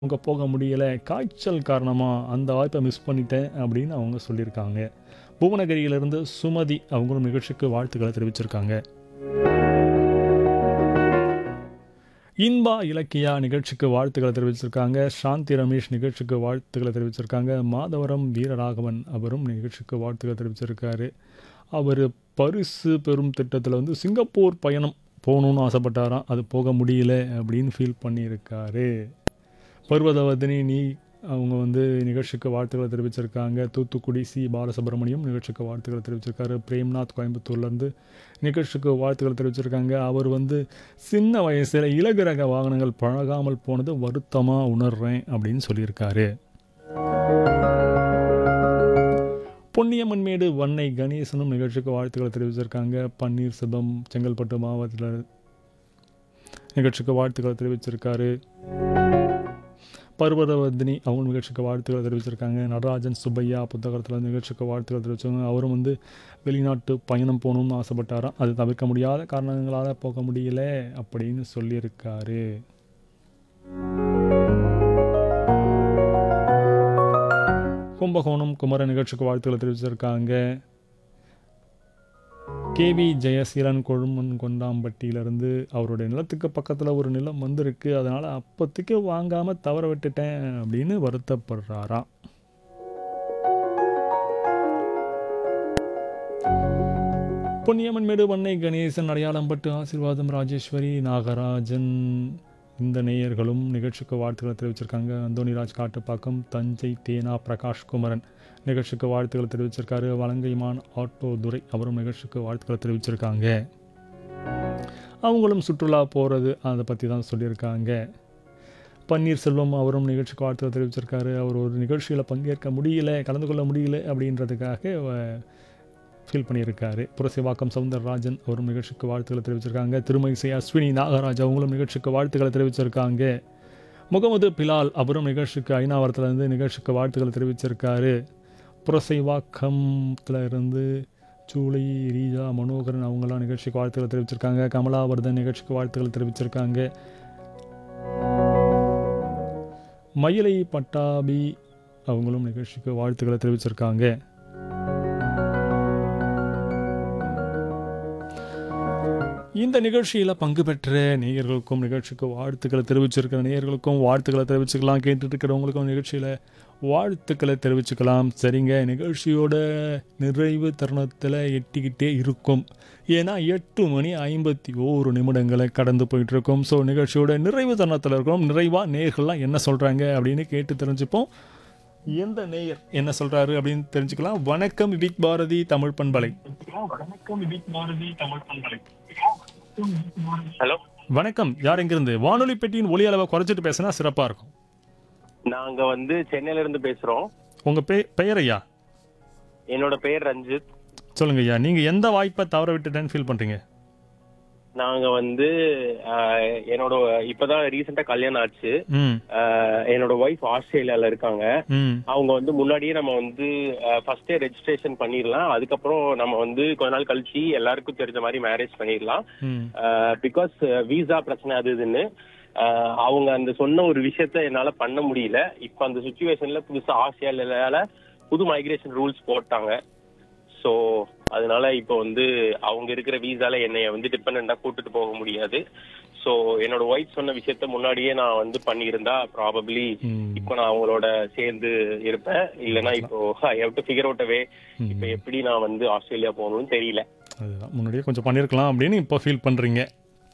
அங்கே போக முடியலை காய்ச்சல் காரணமாக அந்த வாய்ப்பை மிஸ் பண்ணிட்டேன் அப்படின்னு அவங்க சொல்லியிருக்காங்க புவனகிரியிலிருந்து சுமதி அவங்களும் நிகழ்ச்சிக்கு வாழ்த்துக்களை தெரிவிச்சிருக்காங்க இன்பா இலக்கியா நிகழ்ச்சிக்கு வாழ்த்துக்களை தெரிவிச்சிருக்காங்க சாந்தி ரமேஷ் நிகழ்ச்சிக்கு வாழ்த்துக்களை தெரிவிச்சிருக்காங்க மாதவரம் வீரராகவன் அவரும் நிகழ்ச்சிக்கு வாழ்த்துக்களை தெரிவிச்சிருக்காரு அவர் பரிசு பெறும் திட்டத்தில் வந்து சிங்கப்பூர் பயணம் போகணுன்னு ஆசைப்பட்டாராம் அது போக முடியல அப்படின்னு ஃபீல் பண்ணியிருக்காரு பர்வதவதினி நீ அவங்க வந்து நிகழ்ச்சிக்கு வாழ்த்துக்களை தெரிவிச்சிருக்காங்க தூத்துக்குடி சி பாலசுப்ரமணியம் நிகழ்ச்சிக்கு வாழ்த்துக்களை தெரிவிச்சிருக்காரு பிரேம்நாத் கோயம்புத்தூர்லேருந்து நிகழ்ச்சிக்கு வாழ்த்துக்களை தெரிவிச்சிருக்காங்க அவர் வந்து சின்ன வயசில் இலகு ரக வாகனங்கள் பழகாமல் போனது வருத்தமாக உணர்றேன் அப்படின்னு சொல்லியிருக்காரு பொன்னியம்மன்மேடு வன்னை கணேசனும் நிகழ்ச்சிக்கு வாழ்த்துக்களை தெரிவிச்சிருக்காங்க பன்னீர்செல்வம் செங்கல்பட்டு மாவட்டத்தில் நிகழ்ச்சிக்கு வாழ்த்துக்களை தெரிவிச்சிருக்காரு பர்வதவர்தினி அவங்க நிகழ்ச்சிக்கு வாழ்த்துக்களை தெரிவிச்சிருக்காங்க நடராஜன் சுப்பையா புத்தகத்தில் நிகழ்ச்சிக்கு வாழ்த்துக்கள் தெரிவிச்சாங்க அவரும் வந்து வெளிநாட்டு பயணம் போகணும்னு ஆசைப்பட்டாராம் அது தவிர்க்க முடியாத காரணங்களால் போக முடியல அப்படின்னு சொல்லியிருக்காரு கும்பகோணம் குமர நிகழ்ச்சிக்கு வாழ்த்துக்களை தெரிவிச்சிருக்காங்க கேவி ஜெயசீலன் கொழுமன் கொண்டாம்பட்டியிலேருந்து அவருடைய நிலத்துக்கு பக்கத்தில் ஒரு நிலம் வந்திருக்கு அதனால் அப்போதைக்கு வாங்காமல் தவற விட்டுட்டேன் அப்படின்னு வருத்தப்படுறாராம் பொன்னியம்மன் மேடு வன்னை கணேசன் அடையாளம்பட்டு ஆசீர்வாதம் ராஜேஸ்வரி நாகராஜன் இந்த நேயர்களும் நிகழ்ச்சிக்கு வாழ்த்துக்களை தெரிவிச்சிருக்காங்க அந்தோனிராஜ் காட்டுப்பாக்கம் தஞ்சை தேனா பிரகாஷ் குமரன் நிகழ்ச்சிக்கு வாழ்த்துக்களை தெரிவிச்சிருக்காரு வலங்கைமான் ஆட்டோ துரை அவரும் நிகழ்ச்சிக்கு வாழ்த்துக்களை தெரிவிச்சிருக்காங்க அவங்களும் சுற்றுலா போகிறது அதை பற்றி தான் சொல்லியிருக்காங்க பன்னீர்செல்வம் அவரும் நிகழ்ச்சிக்கு வாழ்த்துக்களை தெரிவிச்சிருக்காரு அவர் ஒரு நிகழ்ச்சியில் பங்கேற்க முடியல கலந்து கொள்ள முடியல அப்படின்றதுக்காக ஃபீல் பண்ணியிருக்காரு புரசிவாக்கம் சவுந்தரராஜன் அவரும் நிகழ்ச்சிக்கு வாழ்த்துக்களை தெரிவிச்சிருக்காங்க திருமயிசை அஸ்வினி நாகராஜ் அவங்களும் நிகழ்ச்சிக்கு வாழ்த்துக்களை தெரிவிச்சிருக்காங்க முகமது பிலால் அவரும் நிகழ்ச்சிக்கு ஐநாவரத்துலேருந்து நிகழ்ச்சிக்கு வாழ்த்துக்களை தெரிவிச்சிருக்காரு புரசைவாக்கத்தில் இருந்து சூளை ரீஜா மனோகரன் அவங்களாம் நிகழ்ச்சிக்கு வாழ்த்துக்களை தெரிவிச்சிருக்காங்க கமலாவர்தன் நிகழ்ச்சிக்கு வாழ்த்துக்களை தெரிவிச்சிருக்காங்க மயிலை பட்டாபி அவங்களும் நிகழ்ச்சிக்கு வாழ்த்துக்களை தெரிவிச்சிருக்காங்க இந்த நிகழ்ச்சியில் பங்கு பெற்ற நேயர்களுக்கும் நிகழ்ச்சிக்கு வாழ்த்துக்களை தெரிவிச்சிருக்கிற நேயர்களுக்கும் வாழ்த்துக்களை தெரிவிச்சுக்கலாம் கேட்டுட்டு இருக்கிறவங்களுக்கும் நிகழ்ச்சியில் வாழ்த்துக்களை தெரிவிச்சுக்கலாம் சரிங்க நிகழ்ச்சியோட நிறைவு தருணத்தில் எட்டிக்கிட்டே இருக்கும் ஏன்னா எட்டு மணி ஐம்பத்தி ஓரு நிமிடங்களை கடந்து போயிட்டு இருக்கோம் ஸோ நிகழ்ச்சியோட நிறைவு தருணத்தில் இருக்கிறோம் நிறைவாக நேயர்கள்லாம் என்ன சொல்கிறாங்க அப்படின்னு கேட்டு தெரிஞ்சுப்போம் எந்த நேயர் என்ன சொல்கிறாரு அப்படின்னு தெரிஞ்சுக்கலாம் வணக்கம் விக் பாரதி தமிழ் பண்பலை ஹலோ வணக்கம் யார் எங்கிருந்து வானொலி பெட்டியின் ஒலி அளவை குறைச்சிட்டு பேசினா சிறப்பாக இருக்கும் நாங்க வந்து சென்னையில இருந்து பேசுறோம் உங்கள் பெ பெயர் ஐயா என்னோட பெயர் ரஞ்சித் சொல்லுங்க ஐயா நீங்கள் எந்த வாய்ப்பை தவற விட்டுட்டேன்னு ஃபீல் பண்ணுறீங்க நாங்க வந்து ஆஹ், என்னோட இப்பதான் ரீசெண்டா கல்யாணம் ஆச்சு ம் ஆஹ், என்னோட ஒய்ஃப் ஆஸ்திரேலியால இருக்காங்க ம் அவங்க வந்து முன்னாடியே நம்ம வந்து ஃபர்ஸ்டே ரெஜிஸ்ட்ரேஷன் பண்ணிடலாம் அதுக்கப்புறம் நம்ம வந்து கொஞ்ச நாள் கழிச்சு எல்லாருக்கும் தெரிஞ்ச மாதிரி மேரேஜ் பண்ணிடலாம் ம் பிகாஸ் விசா பிரச்சனை அது இதுன்னு ஆஹ், அவங்க அந்த சொன்ன ஒரு விஷயத்த என்னால பண்ண முடியல இப்ப அந்த சுச்சுவேஷன்ல புதுசா ஆஸ்திரேலியால புது மைக்ரேஷன் ரூல்ஸ் போட்டாங்க ஸோ அதனால இப்போ வந்து அவங்க இருக்கிற வீசால என்னைய வந்து டிபெண்டா கூட்டிட்டு போக முடியாது ஸோ என்னோட ஒய்ஃப் சொன்ன விஷயத்த முன்னாடியே நான் வந்து பண்ணியிருந்தா ப்ராபப்ளி ம். இப்போ நான் அவங்களோட சேர்ந்து இருப்பேன் இல்லைன்னா இப்போ I have to figure out a way இப்போ எப்படி நான் வந்து ஆஸ்திரேலியா போகணும்னு தெரியல அதுதான் முன்னாடியே கொஞ்சம் பண்ணியிருக்கலாம் அப்படின்னு இப்போ ஃபீல் பண்ணுறீங்க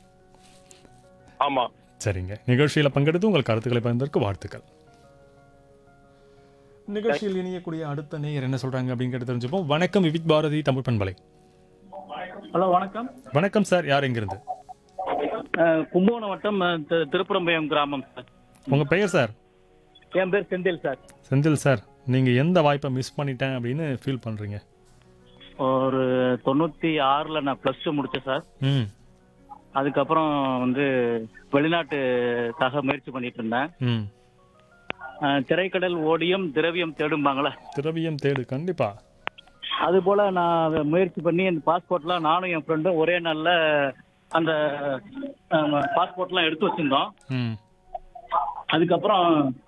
ஆமா சரிங்க நிகழ்ச்சியில் பங்கெடுத்து உங்கள் கருத்துக்களை பகிர்ந்ததற்கு வாழ்த்துக்கள் நிகழ்ச்சியில் இணையக்கூடிய அடுத்த நேயர் என்ன சொல்கிறாங்க அப்படின்னு கேட்டு தெரிஞ்சுப்போம் வணக்கம் விவிக் பாரதி தமிழ் பண்பலை ஹலோ வணக்கம் வணக்கம் சார் யார் எங்கிருந்து அஹ், கும்பகோணம் வட்டம் அஹ், தி- திருப்புறம்பயம் கிராமம் சார் உங்கள் பெயர் சார் என் பேர் செந்தில் சார் செந்தில் சார் நீங்கள் எந்த வாய்ப்பை மிஸ் பண்ணிட்டேன் அப்படின்னு ஃபீல் பண்ணுறீங்க ஒரு தொண்ணூத்தி ஆறுல நான் பிளஸ் டூ முடிச்சேன் சார் ம் அதுக்கப்புறம் வந்து வெளிநாட்டுக்காக முயற்சி பண்ணிட்டு இருந்தேன் ம் அஹ், திரைக்கடல் ஓடியம் திரவியம் தேடும்பாங்களே திரவியம் தேடு கண்டிப்பா அது போல நான் முயற்சி பண்ணி அந்த பாஸ்போர்ட்லாம் நானும் என் ஃப்ரெண்டும் ஒரே நாள்ல அந்த பாஸ்போர்ட்லாம் எடுத்து வச்சிருந்தோம் ம் அதுக்கப்புறம்